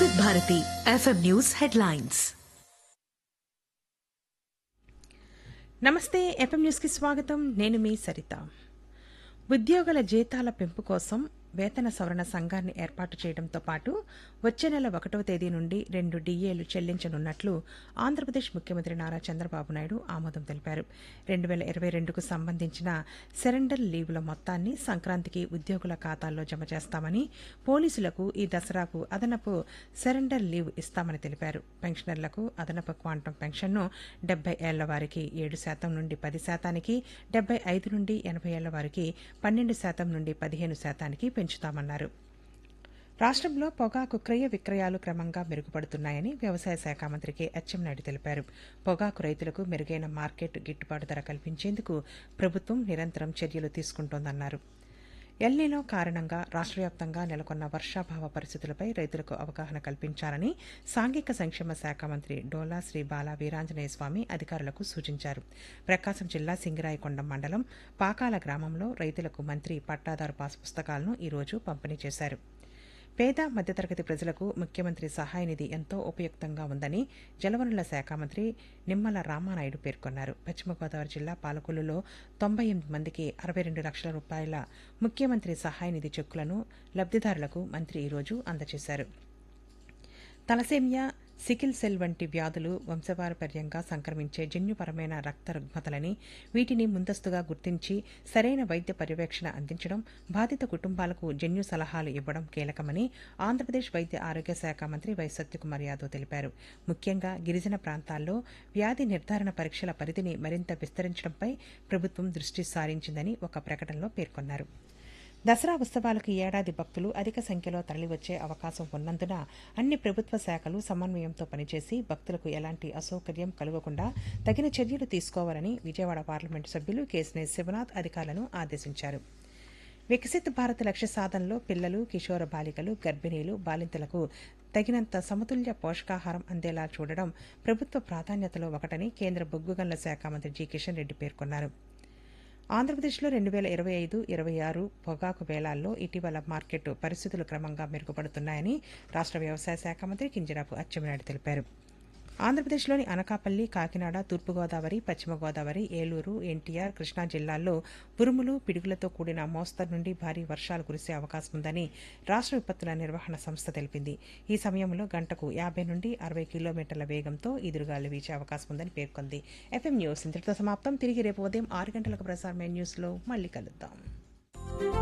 Vividh Bharati FM news headlines నమస్తే FM న్యూస్కి స్వాగతం నేను మీ సరిత ఉద్యోగుల జీతాల పెంపు కోసం వేతన సవరణ సంఘాన్ని ఏర్పాటు చేయడంతో పాటు వచ్చే నెల ఒకటవ తేదీ నుండి రెండు డిఏలు చెల్లించనున్నట్లు ఆంధ్రప్రదేశ్ ముఖ్యమంత్రి నారా చంద్రబాబు నాయుడు ఆమోదం తెలిపారు రెండు వేల ఇరవై రెండుకు సంబంధించిన సెరెండర్ లీవుల మొత్తాన్ని సంక్రాంతికి ఉద్యోగుల ఖాతాల్లో జమ చేస్తామని పోలీసులకు ఈ దసరాకు అదనపు సెరెండర్ లీవ్ ఇస్తామని తెలిపారు పెన్షనర్లకు అదనపు క్వాంటం పెన్షన్ను డెబ్బై ఏళ్ల వారికి ఏడు శాతం నుండి పది శాతానికి డెబ్బై ఐదు నుండి ఎనభై ఏళ్ల వారికి పన్నెండు శాతం నుండి పదిహేను శాతానికి పెంచుతామన్నారు రాష్ట్రంలో పొగాకు క్రయ విక్రయాలు క్రమంగా మెరుగుపడుతున్నాయని వ్యవసాయ శాఖ మంత్రి కె అచ్చెన్నాయుడు తెలిపారు పొగాకు రైతులకు మెరుగైన మార్కెట్ గిట్టుబాటు ధర కల్పించేందుకు ప్రభుత్వం నిరంతరం చర్యలు తీసుకుంటోందన్నారు ఎల్నీలో కారణంగా రాష్ట్ర వ్యాప్తంగా నెలకొన్న వర్షాభావ పరిస్థితులపై రైతులకు అవగాహన కల్పించాలని సాంఘిక సంక్షేమ శాఖ మంత్రి డోలా శ్రీ బాల వీరాంజనేయ స్వామి అధికారులకు సూచించారు ప్రకాశం జిల్లా సింగిరాయకొండ మండలం పాకాల గ్రామంలో రైతులకు మంత్రి పట్టాదారు పాస్ పుస్తకాలను ఈరోజు పంపిణీ చేశారు పేద మధ్యతరగతి ప్రజలకు ముఖ్యమంత్రి సహాయ నిధి ఎంతో ఉపయుక్తంగా ఉందని జలవనరుల శాఖ మంత్రి నిమ్మల రామానాయుడు పేర్కొన్నారు పశ్చిమ గోదావరి జిల్లా పాలకొల్లులో తొంభై ఎనిమిది మందికి అరవై రెండు లక్షల రూపాయల ముఖ్యమంత్రి సహాయ నిధి చెక్కులను లబ్దిదారులకు మంత్రి ఈరోజు అందజేశారు తలసేమియా సికిల్ సెల్ వంటి వ్యాధులు వంశపారపర్యంగా సంక్రమించే జన్యుపరమైన రక్త రుగ్మతలని వీటిని ముందస్తుగా గుర్తించి సరైన వైద్య పర్యవేక్షణ అందించడం బాధిత కుటుంబాలకు జన్యు సలహాలు ఇవ్వడం కీలకమని ఆంధ్రప్రదేశ్ వైద్య ఆరోగ్య శాఖ మంత్రి వై సత్యకుమార్ యాదవ్ తెలిపారు ముఖ్యంగా గిరిజన ప్రాంతాల్లో వ్యాధి నిర్ధారణ పరీక్షల పరిధిని మరింత విస్తరించడంపై ప్రభుత్వం దృష్టి సారించిందని ఒక ప్రకటనలో పేర్కొన్నారు దసరా ఉత్సవాలకు ఈ ఏడాది భక్తులు అధిక సంఖ్యలో తరలివచ్చే అవకాశం ఉన్నందున అన్ని ప్రభుత్వ శాఖలు సమన్వయంతో పనిచేసి భక్తులకు ఎలాంటి అసౌకర్యం కలగకుండా తగిన చర్యలు తీసుకోవాలని విజయవాడ పార్లమెంటు సభ్యులు కేసినే శివనాథ్ అధికారులను ఆదేశించారు వికసిత్ భారత్ లక్ష్య సాధనలో పిల్లలు కిషోర బాలికలు గర్భిణీలు బాలింతలకు తగినంత సమతుల్య పోషకాహారం అందేలా చూడడం ప్రభుత్వ ప్రాధాన్యతలో ఒకటని కేంద్ర బొగ్గు గనుల శాఖ మంత్రి జి కిషన్ రెడ్డి పేర్కొన్నారు ఆంధ్రప్రదేశ్లో రెండు వేల ఇరవై ఐదు ఇరవై ఆరు పొగాకు వేలాల్లో ఇటీవల మార్కెట్ పరిస్థితులు క్రమంగా మెరుగుపడుతున్నాయని రాష్ట్ర వ్యవసాయ శాఖ మంత్రి కింజరాపు అచ్చెన్నాయుడు తెలిపారు ఆంధ్రప్రదేశ్లోని అనకాపల్లి కాకినాడ తూర్పుగోదావరి పశ్చిమ గోదావరి ఏలూరు ఎన్టీఆర్ కృష్ణా జిల్లాల్లో ఉరుములు పిడుగులతో కూడిన మోస్తరు నుండి భారీ వర్షాలు కురిసే అవకాశం ఉందని రాష్ట్ర విపత్తుల నిర్వహణ సంస్థ తెలిపింది ఈ సమయంలో గంటకు యాభై నుండి అరవై కిలోమీటర్ల వేగంతో ఎదురుగాలు వీచే అవకాశం ఉందని పేర్కొంది ఎఫ్ఎం న్యూస్ ఇంతటితో సమాప్తం తిరిగి రేపు ఉదయం ఆరు గంటలకు ప్రసారమైన న్యూస్లో మళ్ళీ కలుద్దాం